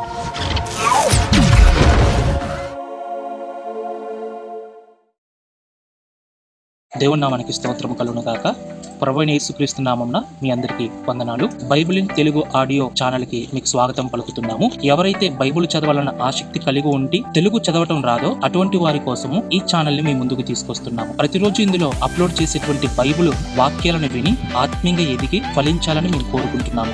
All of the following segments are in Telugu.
దేవుని నామానికి స్తోత్రము కలుగును గాక ప్రభువైన యేసుక్రీస్తు నామంన మీ అందరికీ వందనాలు Bible in Telugu audio channel కి మీకు స్వాగతం పలుకుతున్నాము ఎవరైతే బైబిల్ చదవాలన్న ఆసక్తి కలిగి ఉండి తెలుగు చదవటం రాదో అటువంటి వారి కోసము ఈ ఛానల్ ని మీ ముందుకు తీసుకొస్తున్నాము ప్రతిరోజు ఇందులో అప్లోడ్ చేసేటువంటి బైబిల్ వాక్యాలను విని ఆత్మీయంగా ఎదిగి ఫలించాలని మేము కోరుకుంటున్నాము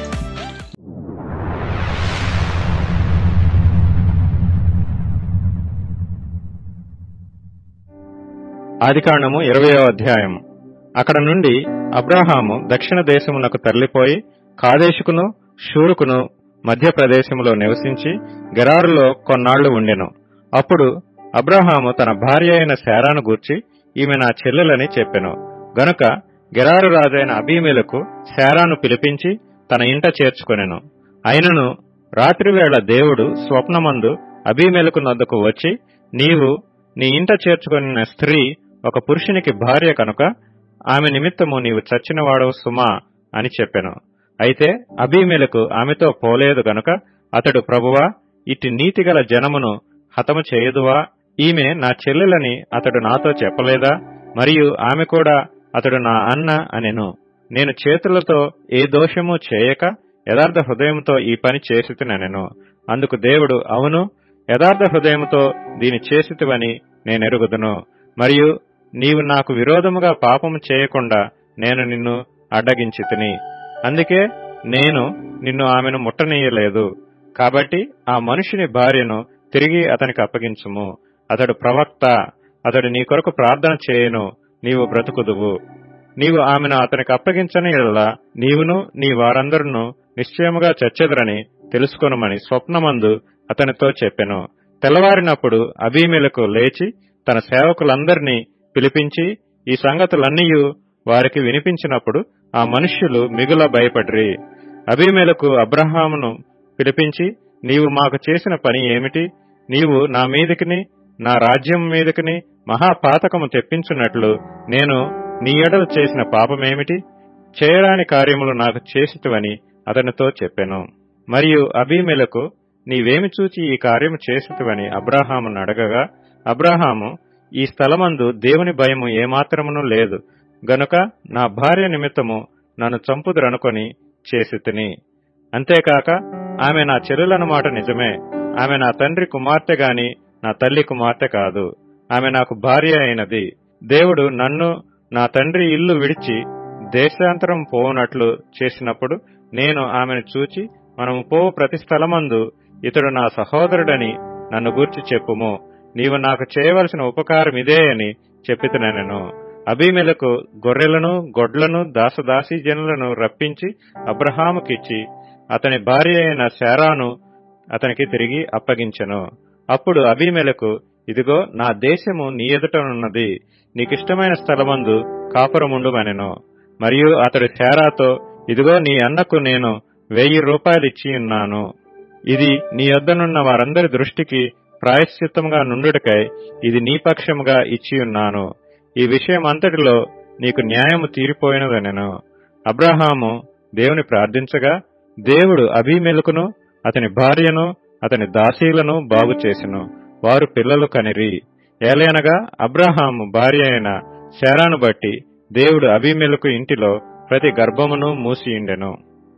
ఆదికాండము ఇరవయో అధ్యాయం అక్కడ నుండి అబ్రహాము దక్షిణ దేశమునకు తరలిపోయి కాదేశుకును షూరుకును మధ్య ప్రదేశములో నివసించి గెరారులో కొన్నాళ్లు ఉండెను అప్పుడు అబ్రహాము తన భార్య అయిన శారాను గూర్చి ఈమె నా చెల్లెలని చెప్పెను గనుక గెరారు రాజైన అబీమెలకు శారాను పిలిపించి తన ఇంట చేర్చుకొనెను అయినను రాత్రివేళ దేవుడు స్వప్నమందు అబీమెలకు నొద్దకు వచ్చి నీవు నీ ఇంట చేర్చుకొనిన స్త్రీ ఒక పురుషునికి భార్య కనుక ఆమె నిమిత్తము నీవు చచ్చినవాడవు సుమా అని చెప్పెను అయితే అబీమెలకు ఆమెతో పోలేదు గనుక అతడు ప్రభువా ఇట్టి నీతిగల జనమును హతము చేయుదువా ఈమె నా చెల్లెలని అతడు నాతో చెప్పలేదా మరియు ఆమె కూడా అతడు నా అన్న అనెను నేను చేతులతో ఏ దోషము చేయక యథార్థ హృదయంతో ఈ పని చేసితినెను అందుకు దేవుడు అవును యథార్థ హృదయముతో దీని చేసితివని నేనెరుగుదును మరియు నీవు నాకు విరోధముగా పాపము చేయకుండా నేను నిన్ను అడ్డగించి తిని అందుకే నేను నిన్ను ఆమెను ముట్టనీయలేదు కాబట్టి ఆ మనుషుని భార్యను తిరిగి అతనికి అప్పగించుము అతడు ప్రవక్త అతడు నీ కొరకు ప్రార్థన చేయను నీవు బ్రతుకుదువు నీవు ఆమెను అతనికి అప్పగించని ఎడల నీవును నీ వారందరును నిశ్చయముగా చచ్చెదరని తెలుసుకొనమని స్వప్నమందు అతనితో చెప్పెను తెల్లవారినప్పుడు అబీమెలకు లేచి తన సేవకులందరినీ పిలిపించి ఈ సంగతులన్నీయు వారికి వినిపించినప్పుడు ఆ మనుష్యులు మిగుల భయపడ్రి అబీమెలకు అబ్రహామును పిలిపించి నీవు మాకు చేసిన పని ఏమిటి నీవు నా మీదకిని నా రాజ్యం మీదకిని మహాపాతకము తెప్పించున్నట్లు నేను నీ ఎడల చేసిన పాపమేమిటి చేయరాని కార్యములు నాకు చేసిటివని అతనితో చెప్పెను మరియు అబీమెలకు నీవేమి చూచి ఈ కార్యము చేసిటివని అబ్రాహామును అడగగా అబ్రాహాము ఈ స్థలమందు దేవుని భయము ఏమాత్రమును లేదు గనుక నా భార్య నిమిత్తము నన్ను చంపుదురనుకొని చేసి తిని అంతేకాక ఆమె నా చెల్లెలన్నమాట నిజమే ఆమె నా తండ్రి కుమార్తె గాని నా తల్లి కుమార్తె కాదు ఆమె నాకు భార్య అయినది దేవుడు నన్ను నా తండ్రి ఇల్లు విడిచి దేశాంతరం పోవునట్లు చేసినప్పుడు నేను ఆమెను చూచి మనము పోవు ప్రతి స్థలమందు ఇతడు నా సహోదరుడని నన్ను గూర్చి చెప్పుము నీవు నాకు చేయవలసిన ఉపకారం ఇదే అని చెప్పితనెను అబీమెలకు గొర్రెలను గొడ్లను దాసదాసీ జనులను రప్పించి అబ్రహాముకిచ్చి అతని భార్య అయిన శారాను అతనికి తిరిగి అప్పగించెను అప్పుడు అబీమెలకు ఇదిగో నా దేశము నీ ఎదుటనున్నది నీకిష్టమైన స్థలమందు కాపురముండుమనెను మరియు అతడు శారాతో ఇదిగో నీ అన్నకు నేను వెయ్యి రూపాయలిచ్చి ఉన్నాను ఇది నీ యొద్దనున్న వారందరి దృష్టికి ప్రాయశ్చిత్తముగా నుండుటకై ఇది నీ పక్షముగా ఇచ్చి ఉన్నాను ఈ విషయం అంతటిలో నీకు న్యాయము తీరిపోయినదనెను అబ్రహాము దేవుని ప్రార్థించగా దేవుడు అభిమెలకును అతని భార్యను అతని దాసీలను బాగు చేసెను వారు పిల్లలు కనిరి ఏలయనగా అబ్రహాము భార్య అయిన శారాను బట్టి దేవుడు అభిమెలకు ఇంటిలో ప్రతి గర్భమును మూసియుండెను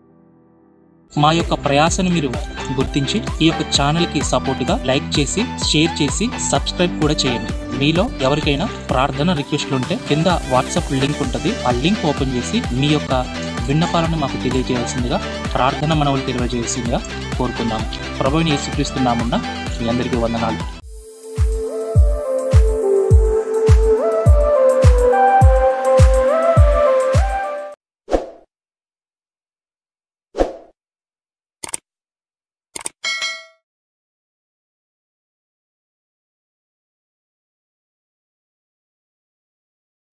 మా యొక్క ప్రయాసను మీరు గుర్తించి ఈ యొక్క ఛానల్ కి సపోర్ట్ గా లైక్ చేసి షేర్ చేసి సబ్స్క్రైబ్ కూడా చేయండి మీలో ఎవరికైనా ప్రార్థన రిక్వెస్ట్లు ఉంటే కింద వాట్సాప్ లింక్ ఉంటుంది ఆ లింక్ ఓపెన్ చేసి మీ యొక్క విన్నపాలను మాకు తెలియజేయాల్సిందిగా ప్రార్థన మనవులు తెలియజేయాల్సిందిగా కోరుకుందాం ప్రభుని యేసుక్రీస్తున్నామున్న మీ అందరికీ వందనాలు